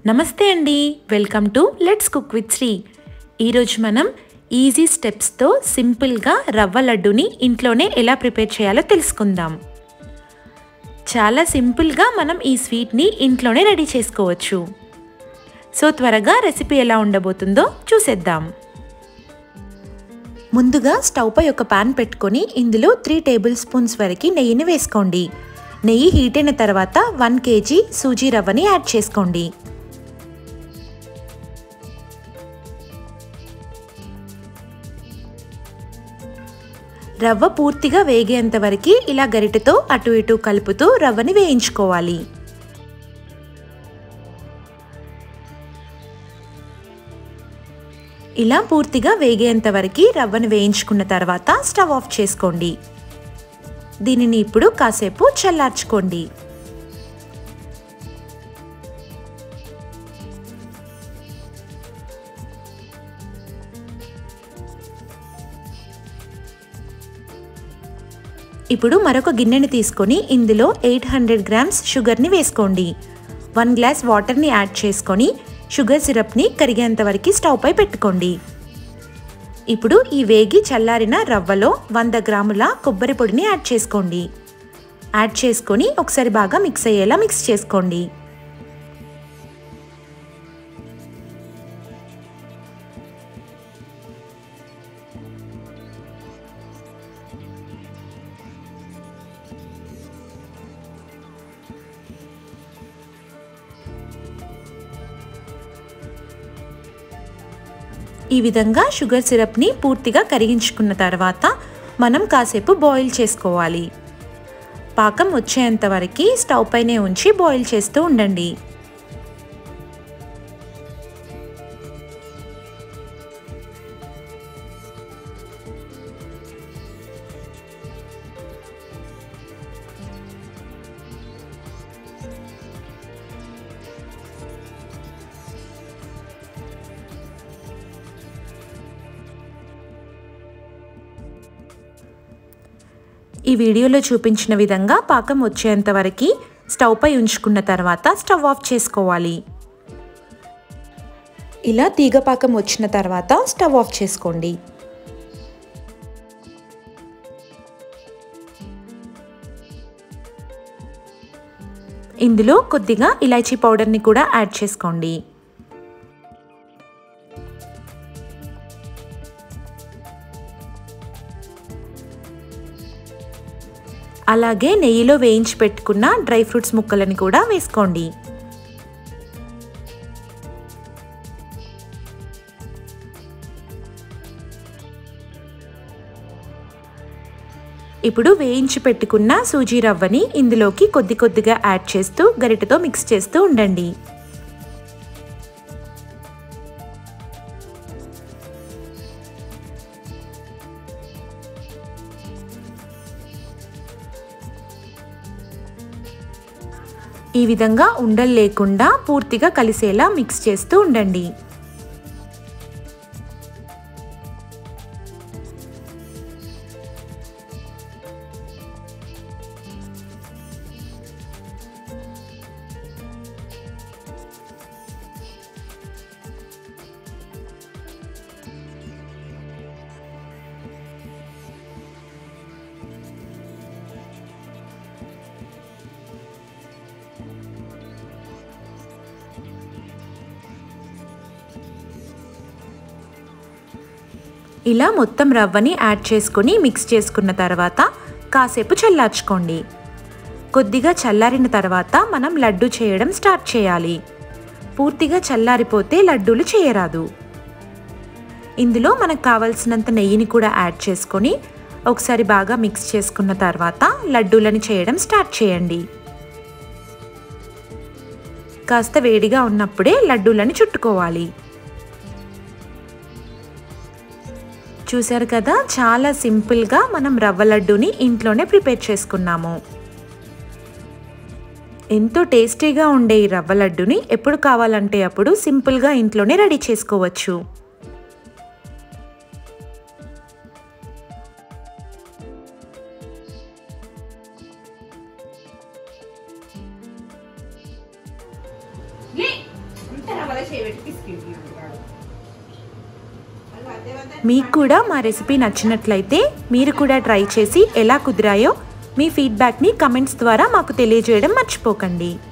నమస్తే అండి welcome to let's cook with Sri ఈరోజు మనం ఈజీ స్టెప్స్తో సింపుల్గా రవ్వ లడ్డుని ఇంట్లోనే ఎలా ప్రిపేర్ చేయాలో తెలుసుకుందాం చాలా సింపుల్గా మనం ఈ స్వీట్ని ఇంట్లోనే రెడీ చేసుకోవచ్చు సో త్వరగా రెసిపీ ఎలా ఉండబోతుందో చూసేద్దాం ముందుగా స్టవ్ పై ఒక పాన్ పెట్టుకొని ఇందులో త్రీ టేబుల్ స్పూన్స్ వరకు నెయ్యిని వేసుకోండి నెయ్యి హీట్ అయిన తర్వాత వన్ కేజీ సూజీ రవ్వని యాడ్ చేసుకోండి రవ్వ పూర్తిగా వేగేంత వరకు ఇలా గరిటెతో అటు ఇటు కలుపుతూ రవ్వని వేయించుకోవాలి ఇలా పూర్తిగా వేగేంత వరకు రవ్వను వేయించుకున్న తర్వాత స్టవ్ ఆఫ్ చేసుకోండి దీనిని ఇప్పుడు కాసేపు చల్లార్చుకోండి ఇప్పుడు మరొక గిన్నెని తీసుకొని ఇందులో ఎయిట్ హండ్రెడ్ గ్రామ్స్ షుగర్ని వేసుకోండి వన్ గ్లాస్ వాటర్ని యాడ్ చేసుకొని షుగర్ సిరప్ని కరిగేంత వరకు స్టవ్ పై పెట్టుకోండి ఇప్పుడు ఈ వేగి చల్లారిన రవ్వలో వంద గ్రాముల కొబ్బరి పొడిని యాడ్ చేసుకోండి యాడ్ చేసుకొని ఒకసారి బాగా మిక్స్ అయ్యేలా మిక్స్ చేసుకోండి ఈ విధంగా షుగర్ సిరప్ని పూర్తిగా కరిగించుకున్న తర్వాత మనం కాసేపు బాయిల్ చేసుకోవాలి పాకం వచ్చేంత వరకు స్టవ్ పైనే ఉంచి బాయిల్ చేస్తూ ఉండండి ఈ వీడియోలో చూపించిన విధంగా పాకం వచ్చేంత వరకు స్టవ్ పై ఉంచుకున్న తర్వాత స్టవ్ ఆఫ్ చేసుకోవాలి ఇలా తీగ పాకం వచ్చిన తర్వాత స్టవ్ ఆఫ్ చేసుకోండి ఇందులో కొద్దిగా ఇలాచీ పౌడర్ని కూడా యాడ్ చేసుకోండి అలాగే నెయ్యిలో వేయించి పెట్టుకున్న డ్రై ఫ్రూట్స్ ముక్కలని కూడా వేసుకోండి ఇప్పుడు వేయించి పెట్టుకున్న సూజీ రవ్వని ఇందులోకి కొద్ది కొద్దిగా యాడ్ చేస్తూ గరిటెతో మిక్స్ చేస్తూ ఉండండి ఈ విధంగా ఉండలు లేకుండా పూర్తిగా కలిసేలా మిక్స్ చేస్తూ ఉండండి ఇలా మొత్తం రవ్వని యాడ్ చేసుకొని మిక్స్ చేసుకున్న తర్వాత కాసేపు చల్లార్చుకోండి కొద్దిగా చల్లారిన తర్వాత మనం లడ్డు చేయడం స్టార్ట్ చేయాలి పూర్తిగా చల్లారిపోతే లడ్డూలు చేయరాదు ఇందులో మనకు కావలసినంత నెయ్యిని కూడా యాడ్ చేసుకొని ఒకసారి బాగా మిక్స్ చేసుకున్న తర్వాత లడ్డూలని చేయడం స్టార్ట్ చేయండి కాస్త వేడిగా ఉన్నప్పుడే లడ్డూలని చుట్టుకోవాలి చూశారు కదా చాలా సింపుల్గా మనం రవ్వ లడ్డూని ఇంట్లోనే ప్రిపేర్ చేసుకున్నాము ఎంతో టేస్టీగా ఉండే ఈ రవ్వ లడ్డుని ఎప్పుడు కావాలంటే అప్పుడు సింపుల్గా ఇంట్లోనే రెడీ చేసుకోవచ్చు చేయబెట్టి బిస్కెట్ అంటున్నాడు మీకు కూడా మా రెసిపీ నచ్చినట్లయితే మీరు కూడా ట్రై చేసి ఎలా కుదిరాయో మీ ఫీడ్బ్యాక్ని కమెంట్స్ ద్వారా మాకు తెలియజేయడం మర్చిపోకండి